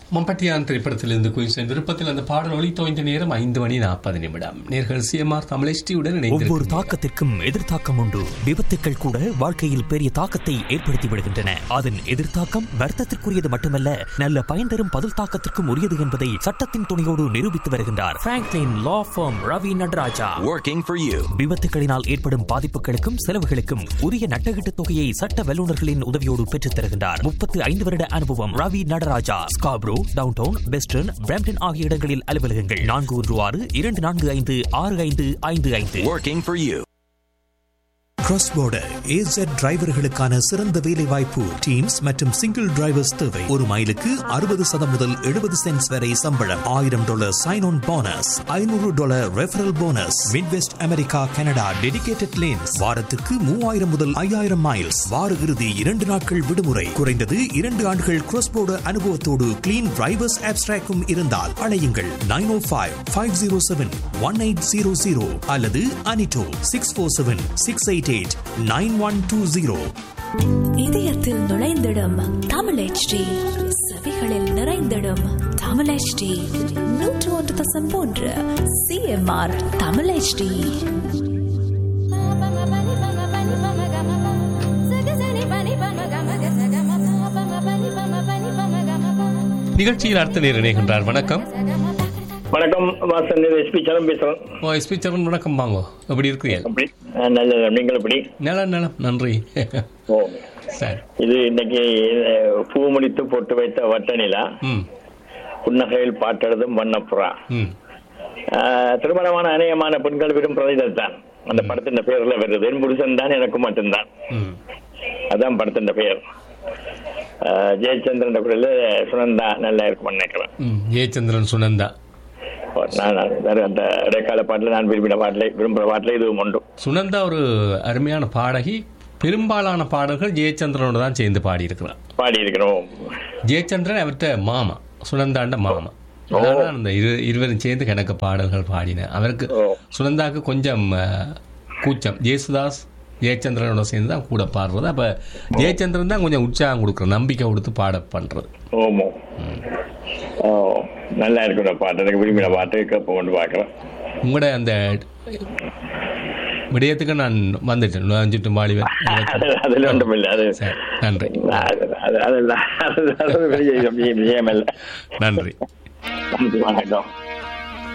மம்பட்டியான் திரைப்படத்திலிருந்து குயின்சன் விருப்பத்தில் அந்த பாடல் ஒளி தோய்ந்த நேரம் ஐந்து மணி நாற்பது நிமிடம் நேர்கள் சிஎம்ஆர் தமிழ்ச்சியுடன் ஒவ்வொரு இணைந்திருக்கிறார் தாக்கத்திற்கும் எதிர்த்தாக்கம் உண்டு விபத்துக்கள் கூட வாழ்க்கையில் பெரிய தாக்கத்தை ஏற்படுத்தி விடுகின்றன அதன் எதிர்த்தாக்கம் வர்த்தத்திற்குரியது மட்டுமல்ல நல்ல பயன் தரும் பதில் தாக்கத்திற்கும் உரியது என்பதை சட்டத்தின் துணையோடு நிரூபித்து வருகின்றார் Franklin law firm Ravi Nataraja Working for you. விபத்துகளினால் ஏற்படும் பாதிப்புகளுக்கும் செலவுகளுக்கும் உரிய நட்டகீட்டு தொகையை சட்ட வல்லுநர்களின் உதவியோடு பெற்றுத் தருகின்றார் முப்பத்து ஐந்து வருட அனுபவம் Ravi Nataraja Scarborough downtown western Brampton ஆகிய இடங்களில் அலுவலகங்கள் நான்கு ஒன்று ஆறு இரண்டு நான்கு ஐந்து ஆறு ஐந்து ஐந்து ஐந்து Working for you. Cross border AZ டிரைவர்களுக்கான சிறந்த வேலை வாய்ப்பு டீம்ஸ் மற்றும் சிங்கிள் டிரைவர்ஸ் தேவை ஒரு மைலுக்கு அறுபது சதம் முதல் எழுபது சென்ட்ஸ் வரை சம்பளம் ஆயிரம் டாலர் சைன் ஆன் போனஸ் ஐநூறு dollar referral bonus Midwest America Canada dedicated lanes வாரத்திற்கு மூவாயிரம் முதல் ஐயாயிரம் மைல்ஸ் வார இறுதி இரண்டு நாட்கள் விடுமுறை குறைந்தது இரண்டு ஆண்டுகள் கிராஸ் border அனுபவத்தோடு கிளீன் டிரைவர்ஸ் ஆப்ஸ்ட்ராக்கும் இருந்தால் அழையுங்கள் nine O five five zero seven one eight zero zero அல்லது அனிட்டோ six four seven six eight eight nine one two zero இதயத்தில் நுழைந்திடும் தமிழ் HD செவிகளில் நிறைந்திடும் தமிழ் HD நூற்று ஒன்று தசம் மூன்று சிஎம்ஆர் தமிழ் HD நிகழ்ச்சியில் அடுத்த நேர் இணைகின்றார் வணக்கம் வணக்கம் வாசன் எஸ்பி சலம் பேசுறேன் ஓ எஸ்பி சரண் வணக்கம் வாங்கோ எப்படி இருக்கிறீர்கள் அப்படி ஆ, நல்லது நீங்கள் எப்படி நலம் நலம் நன்றி ஓ சரி இது இன்னைக்கு அஹ், பூ முடித்து போட்டு வைத்த வட்ட நிலா ம் புன்னகையில் பாட்டெழுதும் வண்ணப்புறா ம் ஆஹ், திருமணமான அநேகமான பெண்கள் விரும்புறது இதைத்தான் அந்த படத்தின் பெயர்ல வருது என் புருஷன் தான் எனக்கு மட்டும்தான் ம் அதான் படத்தின் பெயர் ஆஹ், ஜெயச்சந்திரன் குரல் சுனந்தா நல்லா இருக்கும் நினைக்கிறேன் ம் ஜெயச்சந்திரன் சுனந்தா நான் நான் வேற அந்த இடைக்கால பாட்டில் நான் விரும்பின பாட்டில் விரும்புகிற பாட்டில் இதுவும் உண்டு சுனந்தா ஒரு அருமையான பாடகி பெரும்பாலான பாடல்கள் ஜெயச்சந்திரனோட தான் சேர்ந்து பாடியிருக்கிறார் பாடி இருக்கிறோம் ஜெயச்சந்திரன் அவர்கிட்ட மாமா சுனந்தாண்ட மாமா அதனால அந்த இரு இருவரும் சேர்ந்து கணக்கு பாடல்கள் பாடினேன் அவருக்கு ஓ. சுனந்தாக்கு கொஞ்சம் அஹ், கூச்சம் ஜேசுதாஸ் ஜெயச்சந்திரனோட சேர்ந்து தான் கூட பாடுறது அப்ப ஜெயச்சந்திரன் தான் கொஞ்சம் உற்சாகம் கொடுக்குற நம்பிக்கை கொடுத்து பாட பண்றது ஓமோ ஓ நல்லா இருக்கிற பாட்டு எனக்கு விரும்பின பாட்டு கேட்ப கொண்டு பார்க்குறேன் உங்களோட அந்த விடயத்துக்கு நான் வந்துட்டேன் நுழைஞ்சிட்டு மாளிவன் அதில் ஒன்றும் இல்லை அது சரி நன்றி அது- அது- அதெல்லாம் அது- அது பெரிய விஷயம் இல்லை நன்றி நன்றி வணக்கம்